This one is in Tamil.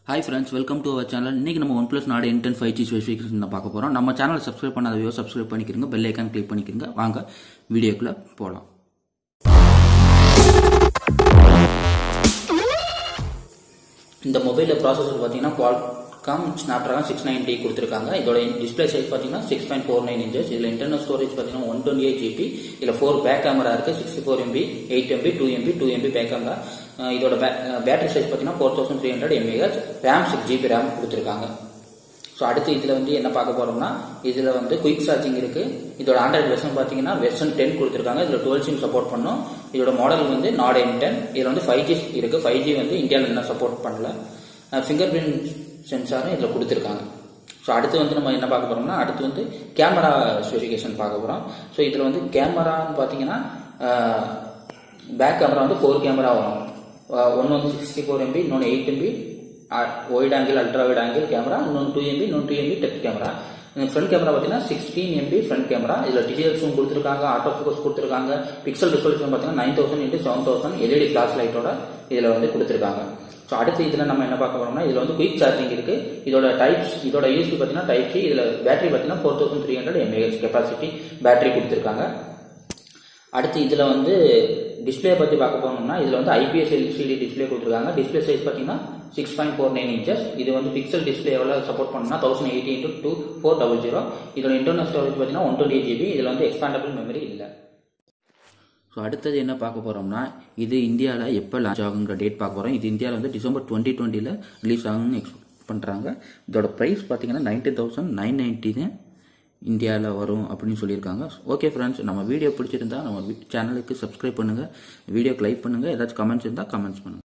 hi friends welcome to our channel இன்னைக்கு நம்ம ஒன் பிளஸ் நாடு இன்டென் ஃபைவ் ஜி ஸ்பெசிஃபிகேஷன் தான் பார்க்க போகிறோம் நம்ம சேனலை சப்ஸ்கிரைப் பண்ணாத வியோ சப்ஸ்கிரைப் பண்ணிக்கிறங்க பெல் ஐக்கான் கிளிக் பண்ணிக்கிறங்க வாங்க வீடியோக்குள்ளே போகலாம் இந்த மொபைலில் ப்ராசஸர் பார்த்தீங்கன்னா குவால்காம் ஸ்னாப்ட்ராகன் சிக்ஸ் நைன்டி கொடுத்துருக்காங்க இதோட டிஸ்பிளே சைஸ் பார்த்தீங்கன்னா six point four nine inches இதில் இன்டர்னல் ஸ்டோரேஜ் பார்த்தீங்கன்னா ஒன் டுவெண்ட்டி எயிட் ஜிபி இதில் ஃபோர் பேக் கேமரா இருக்குது sixty four MP eight MP two MP two MP back camera இதோட பேட்டரி சைஸ் பார்த்தீங்கன்னா four thousand three hundred mAh RAM six GB RAM கொடுத்துருக்காங்க ஸோ அடுத்து இதில் வந்து என்ன பார்க்க போறோம்னா இதில் வந்து குயிக் சார்ஜிங் இருக்கு இதோட ஆண்ட்ராய்டு வெர்ஷன் பார்த்தீங்கன்னா வெர்ஷன் டென் கொடுத்துருக்காங்க இதில் டுவெல் சிம் சப்போர்ட் பண்ணும் இதோட மாடல் வந்து நாட் எம் டென் இதில் வந்து ஃபைவ் ஜி இருக்கு ஃபைவ் ஜி வந்து இந்தியாவில் என்ன சப்போர்ட் பண்ணல ஃபிங்கர் பிரிண்ட் சென்சாரும் இதில் கொடுத்துருக்காங்க ஸோ அடுத்து வந்து நம்ம என்ன பார்க்க போறோம்னா அடுத்து வந்து கேமரா ஸ்பெசிஃபிகேஷன் பார்க்க போகிறோம் ஸோ இதில் வந்து கேமரான்னு பார்த்தீங்கன்னா பேக் கேமரா வந்து ஃபோர் கேமரா வரும் ஒன்று வந்து சிக்ஸ்டி ஃபோர் எம்பி இன்னொன்று eight MP wide angle ultra wide angle camera இன்னொன்று டூ எம்பி இன்னொன்று two MP depth camera front camera பார்த்தீங்கன்னா சிக்ஸ்டீன் எம்பி ஃப்ரண்ட் கேமரா இதில் டிஜிட்டல் கொடுத்துருக்காங்க ஆட்டோ ஃபோக்கஸ் கொடுத்துருக்காங்க பிக்சல் ரிசல்யூஷன் பார்த்தீங்கன்னா nine thousand into seven thousand LED flash லைட்டோட இதில் வந்து கொடுத்துருக்காங்க ஸோ அடுத்து இதில் நம்ம என்ன பார்க்க போறோம்னா இதில் வந்து குயிக் சார்ஜிங் இருக்கு இதோட டைப்ஸ் இதோட யூஸ்பி பார்த்தீங்கன்னா டைப் சி இதில் பேட்டரி பார்த்தீங்கன்னா four thousand three hundred mAh capacity battery கொடுத்துருக்காங்க அடுத்து இதில் வந்து டிஸ்பிளே பற்றி பார்க்க போனோம்னா இதில் வந்து ஐபிஎஸ் எல்சிடி டிஸ்பிளே கொடுத்துருக்காங்க டிஸ்பிளே சைஸ் பார்த்தீங்கன்னா six point four nine inches இது வந்து பிக்சல் டிஸ்பிளே எவ்வளோ சப்போர்ட் பண்ணா thousand eighty into two four double zero இதோட இன்டர்னல் ஸ்டோரேஜ் பார்த்தீங்கன்னா ஒன் டுவெண்ட்டி ஜிபி இதில் வந்து எக்ஸ்பாண்டபிள் மெமரி இல்லை ஸோ அடுத்தது என்ன பார்க்க போகிறோம்னா இது இந்தியாவில் எப்போ லான்ச் ஆகுங்கிற டேட் பார்க்க போகிறோம் இது இந்தியாவில் வந்து டிசம்பர் டுவெண்ட்டி டுவெண்ட்டியில் ரிலீஸ் ஆகும்னு எக்ஸ்பெக்ட் பண்ணுறாங்க இதோட ப்ரைஸ் பார்த்தீங்கன்னா நைன்டி தௌசண்ட் நைன் நைன்ட்டின்னு இந்தியாவில் வரும் அப்படின்னு சொல்லியிருக்காங்க ஓகே ஃப்ரெண்ட்ஸ் நம்ம வீடியோ பிடிச்சிருந்தா நம்ம சேனலுக்கு சப்ஸ்கிரைப் பண்ணுங்கள் வீடியோக்கு லைக் பண்ணுங்கள் ஏதாச்சும் கமெண்ட்ஸ் இருந்தால் கமெண்ட்ஸ் பண்ணுங்கள்